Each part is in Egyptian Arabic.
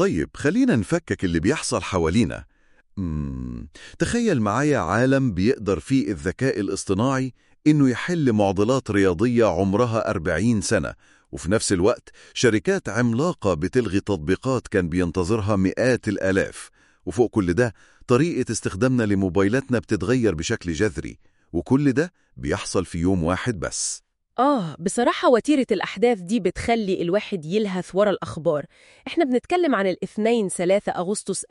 طيب خلينا نفكك اللي بيحصل حوالينا مم. تخيل معايا عالم بيقدر فيه الذكاء الاصطناعي إنه يحل معضلات رياضية عمرها 40 سنة وفي نفس الوقت شركات عملاقة بتلغي تطبيقات كان بينتظرها مئات الآلاف وفوق كل ده طريقة استخدامنا لموبايلاتنا بتتغير بشكل جذري وكل ده بيحصل في يوم واحد بس آه بصراحة وتيرة الأحداث دي بتخلي الواحد يلهث ورا الأخبار إحنا بنتكلم عن الاثنين 3 أغسطس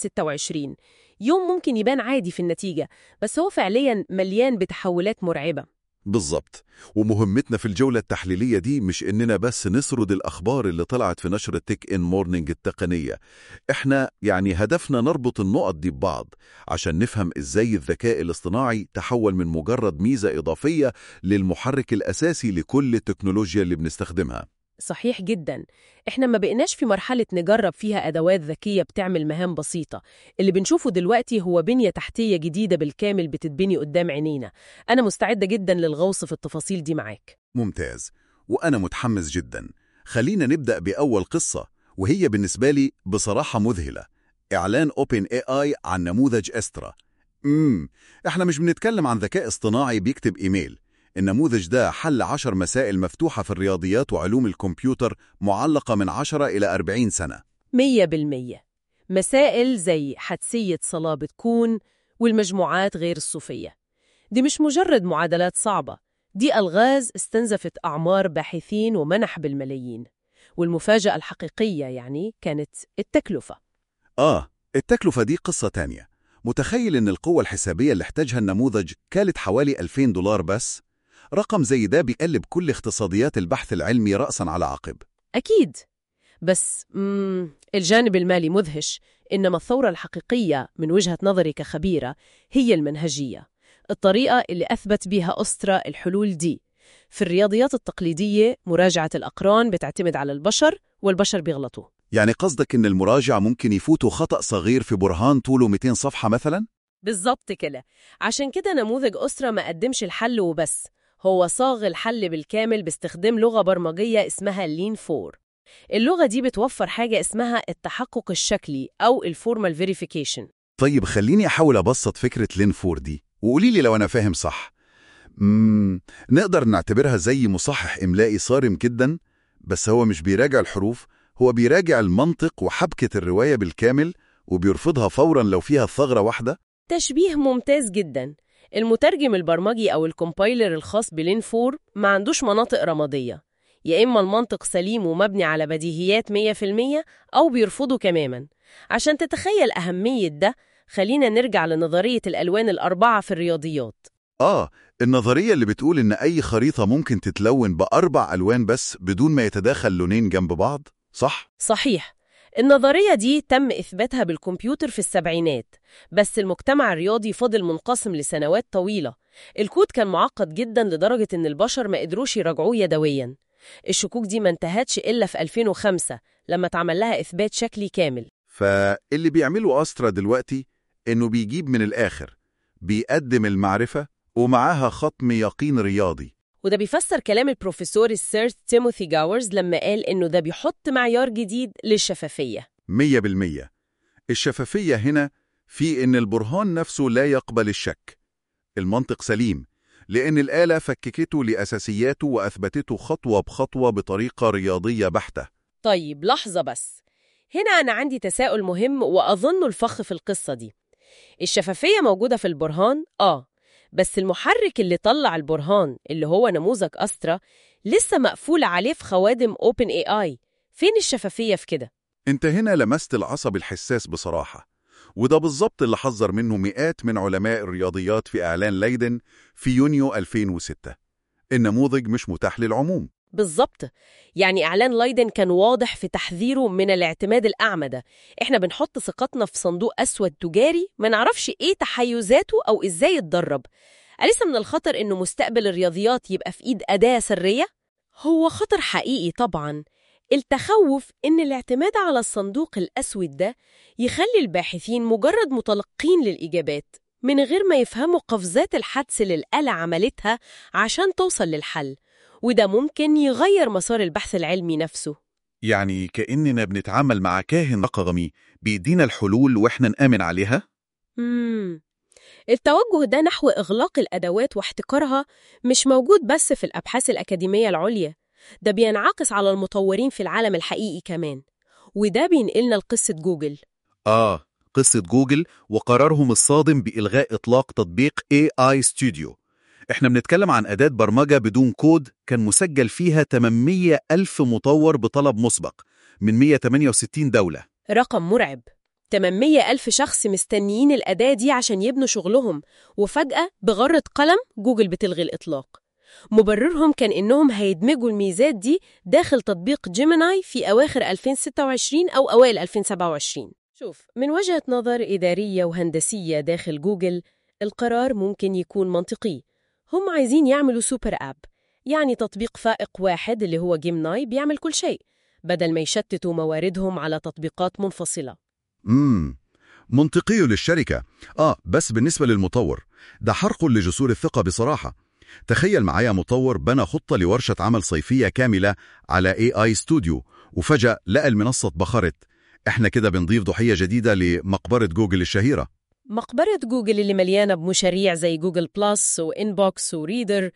2026 يوم ممكن يبان عادي في النتيجة بس هو فعليا مليان بتحولات مرعبة بالظبط ومهمتنا في الجولة التحليلية دي مش إننا بس نسرد الأخبار اللي طلعت في نشرة تيك إن مورنينج التقنية إحنا يعني هدفنا نربط النقط دي ببعض عشان نفهم إزاي الذكاء الاصطناعي تحول من مجرد ميزة إضافية للمحرك الأساسي لكل التكنولوجيا اللي بنستخدمها صحيح جدا احنا ما بقيناش في مرحلة نجرب فيها أدوات ذكية بتعمل مهام بسيطة اللي بنشوفه دلوقتي هو بنية تحتية جديدة بالكامل بتتبني قدام عينينا أنا مستعدة جدا للغوص في التفاصيل دي معاك ممتاز وأنا متحمس جدا خلينا نبدأ بأول قصة وهي بالنسبة لي بصراحة مذهلة إعلان أوبن اي اي عن نموذج استرا امم احنا مش بنتكلم عن ذكاء اصطناعي بيكتب ايميل النموذج ده حل عشر مسائل مفتوحة في الرياضيات وعلوم الكمبيوتر معلقة من 10 إلى 40 سنة مية بالمية مسائل زي حدسية صلابة كون والمجموعات غير الصوفية دي مش مجرد معادلات صعبة دي ألغاز استنزفت أعمار باحثين ومنح بالملايين والمفاجأة الحقيقية يعني كانت التكلفة آه التكلفة دي قصة تانية متخيل إن القوة الحسابية اللي احتاجها النموذج كانت حوالي 2000 دولار بس؟ رقم زي ده بيقلب كل اقتصاديات البحث العلمي رأسا على عقب أكيد بس مم الجانب المالي مدهش إنما الثورة الحقيقية من وجهة نظري كخبيرة هي المنهجية الطريقة اللي أثبت بيها أسترا الحلول دي في الرياضيات التقليدية مراجعة الأقران بتعتمد على البشر والبشر بيغلطوا يعني قصدك إن المراجع ممكن يفوته خطأ صغير في برهان طوله 200 صفحة مثلا؟ بالظبط كده عشان كده نموذج أسرة ما قدمش الحل وبس هو صاغ الحل بالكامل باستخدام لغة برمجية اسمها لين 4 اللغة دي بتوفر حاجة اسمها التحقق الشكلي أو الفورمال فيريفيكيشن طيب خليني أحاول أبسط فكرة لين فور دي وقولي لي لو أنا فاهم صح مم... نقدر نعتبرها زي مصحح إملائي صارم جدا بس هو مش بيراجع الحروف هو بيراجع المنطق وحبكة الرواية بالكامل وبيرفضها فورا لو فيها ثغرة واحدة تشبيه ممتاز جدا المترجم البرمجي أو الكومبايلر الخاص بلين 4 ما عندوش مناطق رمادية يا إما المنطق سليم ومبني على بديهيات 100% أو بيرفضه تماما عشان تتخيل أهمية ده خلينا نرجع لنظرية الألوان الأربعة في الرياضيات آه النظرية اللي بتقول إن أي خريطة ممكن تتلون بأربع ألوان بس بدون ما يتداخل لونين جنب بعض صح؟ صحيح النظرية دي تم إثباتها بالكمبيوتر في السبعينات بس المجتمع الرياضي فضل منقسم لسنوات طويلة الكود كان معقد جدا لدرجة إن البشر ما قدروش يراجعوه يدويا الشكوك دي ما انتهتش إلا في 2005 لما اتعمل لها إثبات شكلي كامل فاللي بيعمله أسترا دلوقتي إنه بيجيب من الآخر بيقدم المعرفة ومعاها ختم يقين رياضي وده بيفسر كلام البروفيسور السير تيموثي جاورز لما قال إنه ده بيحط معيار جديد للشفافية مية بالمية الشفافية هنا في إن البرهان نفسه لا يقبل الشك المنطق سليم لأن الآلة فككته لأساسياته وأثبتته خطوة بخطوة بطريقة رياضية بحتة طيب لحظة بس هنا أنا عندي تساؤل مهم وأظن الفخ في القصة دي الشفافية موجودة في البرهان؟ آه بس المحرك اللي طلع البرهان اللي هو نموذج أسترا لسه مقفول عليه في خوادم Open AI فين الشفافية في كده؟ انت هنا لمست العصب الحساس بصراحة وده بالظبط اللي حذر منه مئات من علماء الرياضيات في إعلان ليدن في يونيو 2006 النموذج مش متاح للعموم بالظبط يعني إعلان لايدن كان واضح في تحذيره من الاعتماد الأعمى ده إحنا بنحط ثقتنا في صندوق أسود تجاري ما نعرفش إيه تحيزاته أو إزاي يتدرب أليس من الخطر إنه مستقبل الرياضيات يبقى في إيد أداة سرية؟ هو خطر حقيقي طبعاً التخوف إن الاعتماد على الصندوق الأسود ده يخلي الباحثين مجرد متلقين للإجابات من غير ما يفهموا قفزات الحدس اللي الآلة عملتها عشان توصل للحل وده ممكن يغير مسار البحث العلمي نفسه يعني كأننا بنتعامل مع كاهن رقمي بيدينا الحلول وإحنا نآمن عليها؟ مم. التوجه ده نحو إغلاق الأدوات واحتكارها مش موجود بس في الأبحاث الأكاديمية العليا ده بينعكس على المطورين في العالم الحقيقي كمان وده بينقلنا لقصة جوجل آه قصة جوجل وقرارهم الصادم بإلغاء إطلاق تطبيق AI Studio إحنا بنتكلم عن أداة برمجة بدون كود كان مسجل فيها 800 ألف مطور بطلب مسبق من 168 دولة رقم مرعب 800 ألف شخص مستنيين الأداة دي عشان يبنوا شغلهم وفجأة بغرة قلم جوجل بتلغي الإطلاق مبررهم كان إنهم هيدمجوا الميزات دي داخل تطبيق جيميناي في أواخر 2026 أو أوائل 2027 شوف من وجهة نظر إدارية وهندسية داخل جوجل القرار ممكن يكون منطقي هم عايزين يعملوا سوبر أب يعني تطبيق فائق واحد اللي هو جيمناي بيعمل كل شيء بدل ما يشتتوا مواردهم على تطبيقات منفصلة امم منطقي للشركة آه بس بالنسبة للمطور ده حرق لجسور الثقة بصراحة تخيل معايا مطور بنى خطة لورشة عمل صيفية كاملة على AI Studio وفجأة لقى المنصة اتبخرت احنا كده بنضيف ضحية جديدة لمقبرة جوجل الشهيرة مقبرة جوجل اللي مليانة بمشاريع زي جوجل بلس وإنبوكس وريدر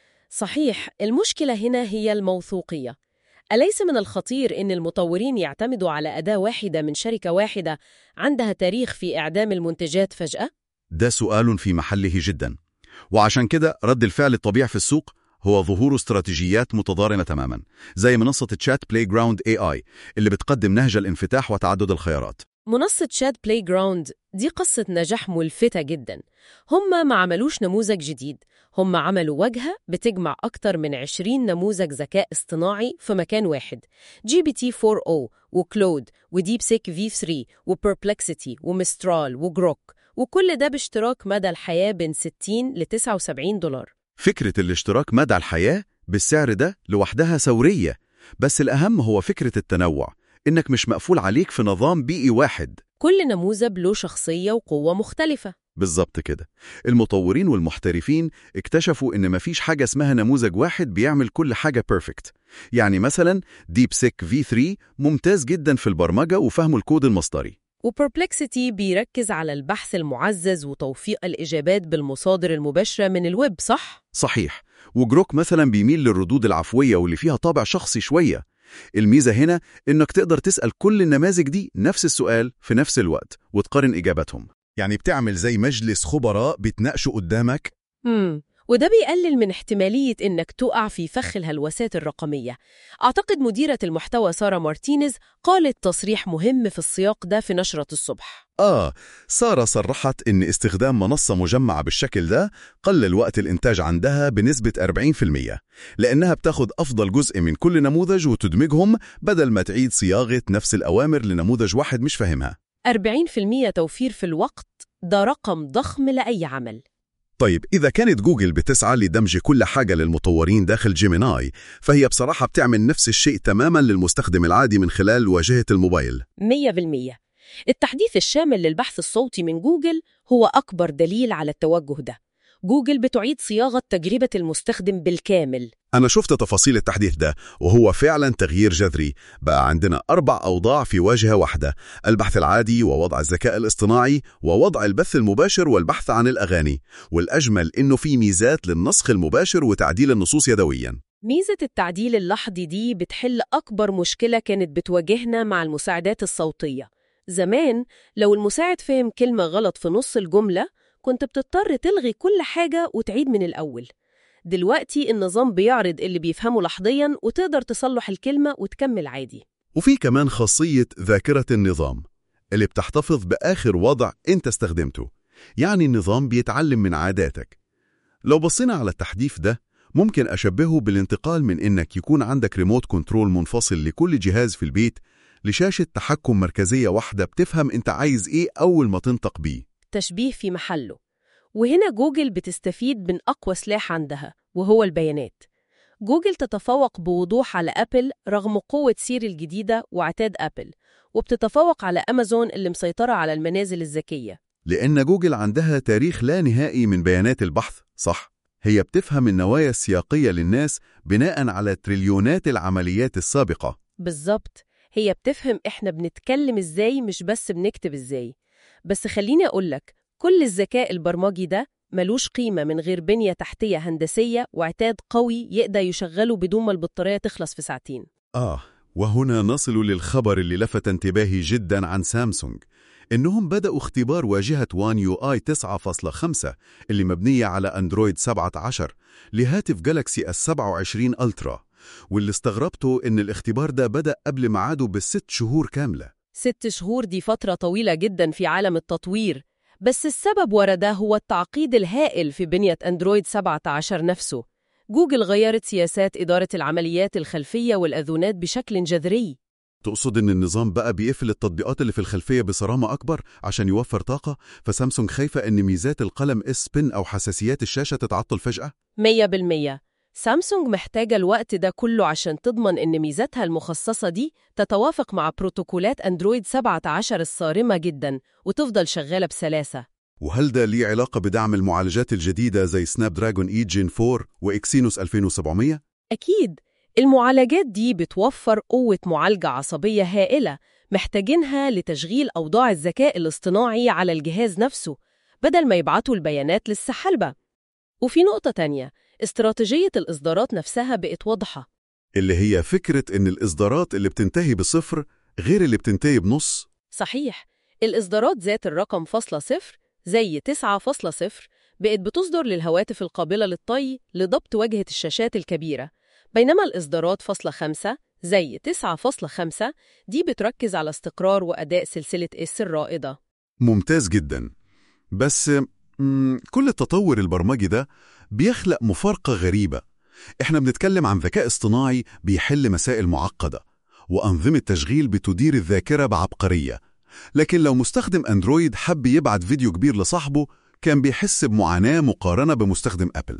صحيح المشكلة هنا هي الموثوقية أليس من الخطير إن المطورين يعتمدوا على أداة واحدة من شركة واحدة عندها تاريخ في إعدام المنتجات فجأة؟ ده سؤال في محله جدا وعشان كده رد الفعل الطبيعي في السوق هو ظهور استراتيجيات متضارنة تماما زي منصة تشات بلاي جراوند اي اي اللي بتقدم نهج الانفتاح وتعدد الخيارات منصة شات بلاي جراوند دي قصة نجاح ملفتة جدا هم ما عملوش نموذج جديد هم عملوا واجهة بتجمع أكتر من 20 نموذج ذكاء اصطناعي في مكان واحد جي بي تي 4o وكلود وديب سيك في 3 وبربلكسيتي ومسترال وجروك وكل ده باشتراك مدى الحياة بين 60 ل 79 دولار فكرة الاشتراك مدى الحياة بالسعر ده لوحدها ثورية بس الأهم هو فكرة التنوع إنك مش مقفول عليك في نظام بيئي واحد كل نموذج له شخصية وقوة مختلفة بالظبط كده المطورين والمحترفين اكتشفوا إن مفيش حاجة اسمها نموذج واحد بيعمل كل حاجة بيرفكت يعني مثلا ديب سيك في 3 ممتاز جدا في البرمجة وفهم الكود المصدري وبربلكسيتي بيركز على البحث المعزز وتوفيق الإجابات بالمصادر المباشرة من الويب صح؟ صحيح وجروك مثلا بيميل للردود العفوية واللي فيها طابع شخصي شوية الميزة هنا إنك تقدر تسأل كل النماذج دي نفس السؤال في نفس الوقت وتقارن إجاباتهم يعني بتعمل زي مجلس خبراء بتناقشوا قدامك مم. وده بيقلل من احتمالية إنك تقع في فخ الهلوسات الرقمية أعتقد مديرة المحتوى سارة مارتينيز قالت تصريح مهم في السياق ده في نشرة الصبح آه سارة صرحت إن استخدام منصة مجمعة بالشكل ده قلل وقت الإنتاج عندها بنسبة 40% لأنها بتاخد أفضل جزء من كل نموذج وتدمجهم بدل ما تعيد صياغة نفس الأوامر لنموذج واحد مش فاهمها 40% توفير في الوقت ده رقم ضخم لأي عمل طيب إذا كانت جوجل بتسعى لدمج كل حاجة للمطورين داخل جيميناي فهي بصراحة بتعمل نفس الشيء تماما للمستخدم العادي من خلال واجهة الموبايل 100% التحديث الشامل للبحث الصوتي من جوجل هو أكبر دليل على التوجه ده جوجل بتعيد صياغة تجربة المستخدم بالكامل أنا شفت تفاصيل التحديث ده وهو فعلا تغيير جذري بقى عندنا أربع أوضاع في واجهة واحدة البحث العادي ووضع الذكاء الاصطناعي ووضع البث المباشر والبحث عن الأغاني والأجمل إنه في ميزات للنسخ المباشر وتعديل النصوص يدويا ميزة التعديل اللحظي دي بتحل أكبر مشكلة كانت بتواجهنا مع المساعدات الصوتية زمان لو المساعد فهم كلمة غلط في نص الجملة كنت بتضطر تلغي كل حاجة وتعيد من الأول دلوقتي النظام بيعرض اللي بيفهمه لحظياً وتقدر تصلح الكلمة وتكمل عادي وفي كمان خاصية ذاكرة النظام اللي بتحتفظ بآخر وضع أنت استخدمته يعني النظام بيتعلم من عاداتك لو بصينا على التحديث ده ممكن أشبهه بالانتقال من إنك يكون عندك ريموت كنترول منفصل لكل جهاز في البيت لشاشة تحكم مركزية واحدة بتفهم أنت عايز إيه أول ما تنطق بيه تشبيه في محله وهنا جوجل بتستفيد من أقوى سلاح عندها وهو البيانات جوجل تتفوق بوضوح على أبل رغم قوة سيري الجديدة وعتاد أبل وبتتفوق على أمازون اللي مسيطرة على المنازل الذكية لأن جوجل عندها تاريخ لا نهائي من بيانات البحث صح هي بتفهم النوايا السياقية للناس بناء على تريليونات العمليات السابقة بالظبط هي بتفهم إحنا بنتكلم إزاي مش بس بنكتب إزاي بس خليني أقولك كل الذكاء البرمجي ده ملوش قيمة من غير بنية تحتية هندسية واعتاد قوي يقدر يشغله بدون ما البطارية تخلص في ساعتين آه وهنا نصل للخبر اللي لفت انتباهي جدا عن سامسونج إنهم بدأوا اختبار واجهة وان يو آي 9.5 اللي مبنية على أندرويد 17 لهاتف جالاكسي S27 ألترا واللي استغربته إن الاختبار ده بدأ قبل ميعاده بست شهور كاملة ست شهور دي فترة طويلة جدا في عالم التطوير بس السبب ورا ده هو التعقيد الهائل في بنية أندرويد 17 نفسه جوجل غيرت سياسات إدارة العمليات الخلفية والأذونات بشكل جذري تقصد إن النظام بقى بيقفل التطبيقات اللي في الخلفية بصرامة أكبر عشان يوفر طاقة فسامسونج خايفة إن ميزات القلم اس بن أو حساسيات الشاشة تتعطل فجأة؟ مية بالمية سامسونج محتاجة الوقت ده كله عشان تضمن إن ميزاتها المخصصة دي تتوافق مع بروتوكولات أندرويد 17 الصارمة جدا وتفضل شغالة بسلاسة وهل ده ليه علاقة بدعم المعالجات الجديدة زي سناب دراجون اي جين 4 وإكسينوس 2700؟ أكيد المعالجات دي بتوفر قوة معالجة عصبية هائلة محتاجينها لتشغيل أوضاع الذكاء الاصطناعي على الجهاز نفسه بدل ما يبعتوا البيانات للسحلبة وفي نقطة تانية استراتيجية الإصدارات نفسها بقت واضحة اللي هي فكرة إن الإصدارات اللي بتنتهي بصفر غير اللي بتنتهي بنص صحيح الإصدارات ذات الرقم فاصلة صفر زي 9.0 بقت بتصدر للهواتف القابلة للطي لضبط واجهة الشاشات الكبيرة بينما الإصدارات فاصلة خمسة زي 9.5 دي بتركز على استقرار وأداء سلسلة اس الرائدة ممتاز جدا بس مم، كل التطور البرمجي ده بيخلق مفارقة غريبة احنا بنتكلم عن ذكاء اصطناعي بيحل مسائل معقدة وأنظمة تشغيل بتدير الذاكرة بعبقرية لكن لو مستخدم أندرويد حب يبعت فيديو كبير لصاحبه كان بيحس بمعاناة مقارنة بمستخدم أبل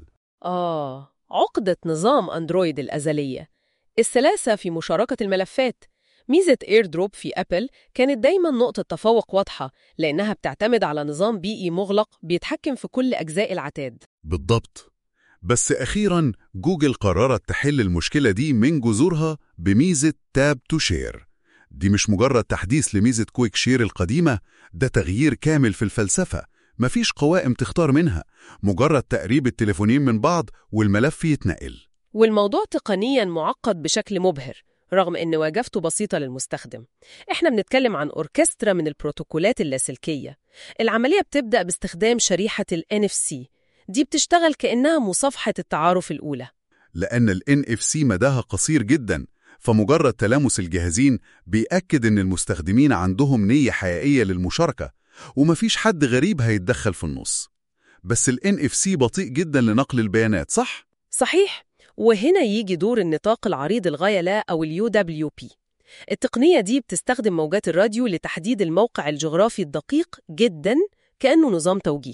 آه عقدة نظام أندرويد الأزلية السلاسة في مشاركة الملفات ميزة ايردروب في أبل كانت دايما نقطة تفوق واضحة لأنها بتعتمد على نظام بيئي مغلق بيتحكم في كل أجزاء العتاد بالضبط بس أخيرا جوجل قررت تحل المشكلة دي من جذورها بميزة تاب تو شير دي مش مجرد تحديث لميزة كويك شير القديمة ده تغيير كامل في الفلسفة مفيش قوائم تختار منها مجرد تقريب التليفونين من بعض والملف يتنقل والموضوع تقنيا معقد بشكل مبهر رغم أن واجهته بسيطة للمستخدم إحنا بنتكلم عن أوركسترا من البروتوكولات اللاسلكية العملية بتبدأ باستخدام شريحة ال NFC دي بتشتغل كأنها مصافحة التعارف الأولى لأن ال NFC مداها قصير جدا فمجرد تلامس الجهازين بيأكد إن المستخدمين عندهم نية حقيقية للمشاركة ومفيش حد غريب هيتدخل في النص بس ال NFC بطيء جدا لنقل البيانات صح؟ صحيح وهنا يجي دور النطاق العريض الغاية لا أو ال UWP التقنية دي بتستخدم موجات الراديو لتحديد الموقع الجغرافي الدقيق جدا كأنه نظام توجيه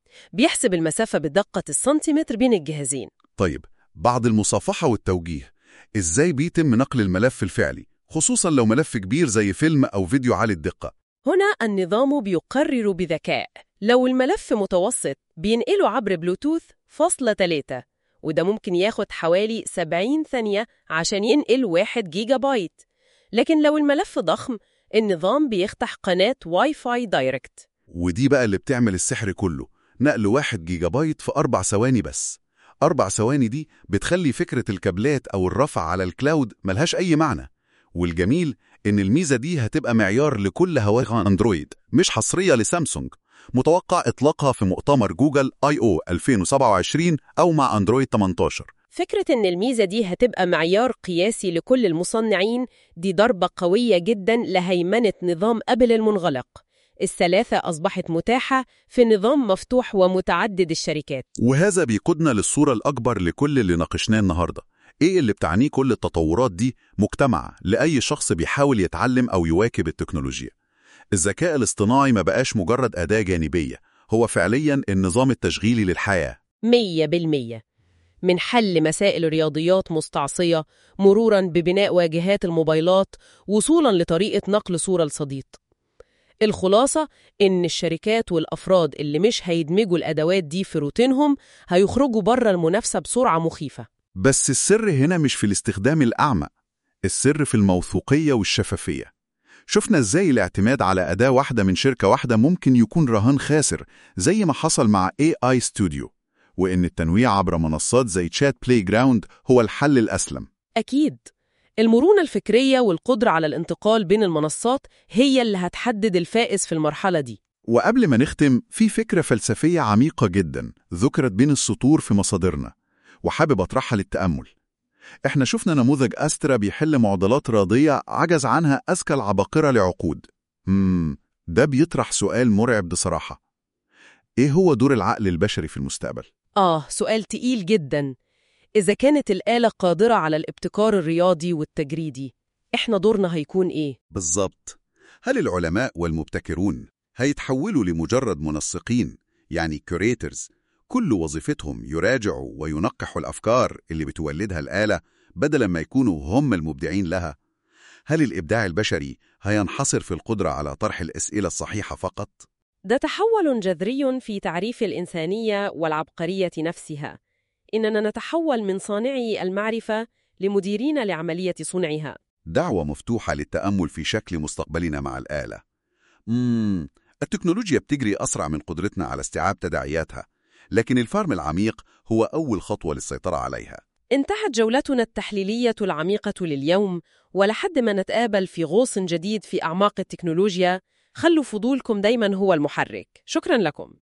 بيحسب المسافة بدقة السنتيمتر بين الجهازين طيب بعد المصافحة والتوجيه إزاي بيتم نقل الملف الفعلي خصوصا لو ملف كبير زي فيلم أو فيديو عالي الدقة هنا النظام بيقرر بذكاء لو الملف متوسط بينقله عبر بلوتوث فاصلة 3 وده ممكن ياخد حوالي 70 ثانية عشان ينقل 1 جيجا بايت لكن لو الملف ضخم النظام بيفتح قناة واي فاي دايركت ودي بقى اللي بتعمل السحر كله نقل واحد جيجا بايت في أربع ثواني بس أربع ثواني دي بتخلي فكرة الكابلات أو الرفع على الكلاود ملهاش أي معنى والجميل إن الميزة دي هتبقى معيار لكل هواتف أندرويد مش حصرية لسامسونج متوقع إطلاقها في مؤتمر جوجل آي أو 2027 أو مع أندرويد 18 فكرة إن الميزة دي هتبقى معيار قياسي لكل المصنعين دي ضربة قوية جدا لهيمنة نظام أبل المنغلق الثلاثة أصبحت متاحة في نظام مفتوح ومتعدد الشركات وهذا بيقودنا للصورة الأكبر لكل اللي ناقشناه النهاردة إيه اللي بتعنيه كل التطورات دي مجتمع لأي شخص بيحاول يتعلم أو يواكب التكنولوجيا الذكاء الاصطناعي ما بقاش مجرد أداة جانبية هو فعليا النظام التشغيلي للحياة مية بالمية من حل مسائل رياضيات مستعصية مرورا ببناء واجهات الموبايلات وصولا لطريقة نقل صورة لصديق الخلاصة إن الشركات والأفراد اللي مش هيدمجوا الأدوات دي في روتينهم هيخرجوا بره المنافسة بسرعة مخيفة بس السر هنا مش في الاستخدام الأعمى السر في الموثوقية والشفافية شفنا ازاي الاعتماد على أداة واحدة من شركة واحدة ممكن يكون رهان خاسر زي ما حصل مع AI Studio وإن التنويع عبر منصات زي تشات بلاي جراوند هو الحل الأسلم أكيد المرونة الفكرية والقدرة على الانتقال بين المنصات هي اللي هتحدد الفائز في المرحلة دي وقبل ما نختم في فكرة فلسفية عميقة جدا ذكرت بين السطور في مصادرنا وحابب أطرحها للتأمل احنا شفنا نموذج أسترا بيحل معضلات رياضية عجز عنها أذكى العباقرة لعقود مم ده بيطرح سؤال مرعب بصراحة ايه هو دور العقل البشري في المستقبل؟ آه سؤال تقيل جدا إذا كانت الآلة قادرة على الابتكار الرياضي والتجريدي إحنا دورنا هيكون إيه؟ بالظبط هل العلماء والمبتكرون هيتحولوا لمجرد منسقين يعني كوريترز كل وظيفتهم يراجعوا وينقحوا الأفكار اللي بتولدها الآلة بدلا ما يكونوا هم المبدعين لها هل الإبداع البشري هينحصر في القدرة على طرح الأسئلة الصحيحة فقط؟ ده تحول جذري في تعريف الإنسانية والعبقرية نفسها إننا نتحول من صانعي المعرفة لمديرين لعملية صنعها دعوة مفتوحة للتأمل في شكل مستقبلنا مع الآلة مم. التكنولوجيا بتجري أسرع من قدرتنا على استيعاب تداعياتها لكن الفارم العميق هو أول خطوة للسيطرة عليها انتهت جولتنا التحليلية العميقة لليوم ولحد ما نتقابل في غوص جديد في أعماق التكنولوجيا خلوا فضولكم دايما هو المحرك شكرا لكم